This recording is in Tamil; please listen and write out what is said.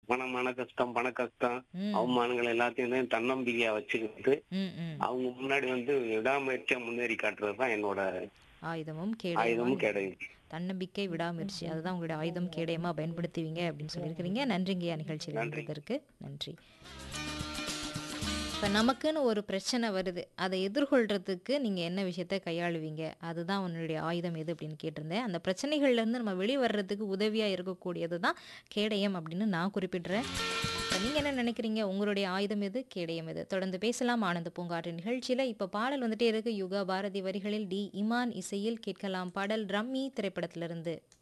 மன மன கஷ்டம் பண கஷ்டம் ம் அவமானங்கள் எல்லாத்தையும் வந்து தன்னம்பிக்கையா வச்சுக்கிட்டு ம் ம் அவங்க முன்னாடி வந்து விடாமுயற்சியா முன்னேறி காட்டுறதுதான் என்னோட ஆயுதமும் கேடயமும் ஆயுதமும் கேடயம் தன்னம்பிக்கை விடாமுயற்சி அதுதான் உங்களுடைய ஆயுதம் கேடயமா பயன்படுத்துவீங்க அப்படின்னு சொல்லியிருக்கிறீங்க நன்றிங்கய்யா நிகழ்ச்சியில் நன்றி. இருந்ததற்கு நன்றி இப்போ நமக்குன்னு ஒரு பிரச்சனை வருது அதை எதிர்கொள்றதுக்கு நீங்கள் என்ன விஷயத்த கையாளுவீங்க அதுதான் உன்னுடைய ஆயுதம் எது அப்படின்னு கேட்டிருந்தேன் அந்த பிரச்சனைகள்லேருந்து நம்ம வெளிவர்றதுக்கு உதவியாக இருக்கக்கூடியது தான் கேடயம் அப்படின்னு நான் குறிப்பிடுறேன் இப்போ நீங்கள் என்ன நினைக்கிறீங்க உங்களுடைய ஆயுதம் எது கேடயம் எது தொடர்ந்து பேசலாம் ஆனந்த பூங்காற்று நிகழ்ச்சியில் இப்போ பாடல் வந்துட்டே இருக்கு யுகா பாரதி வரிகளில் டி இமான் இசையில் கேட்கலாம் பாடல் ரம்மி திரைப்படத்திலிருந்து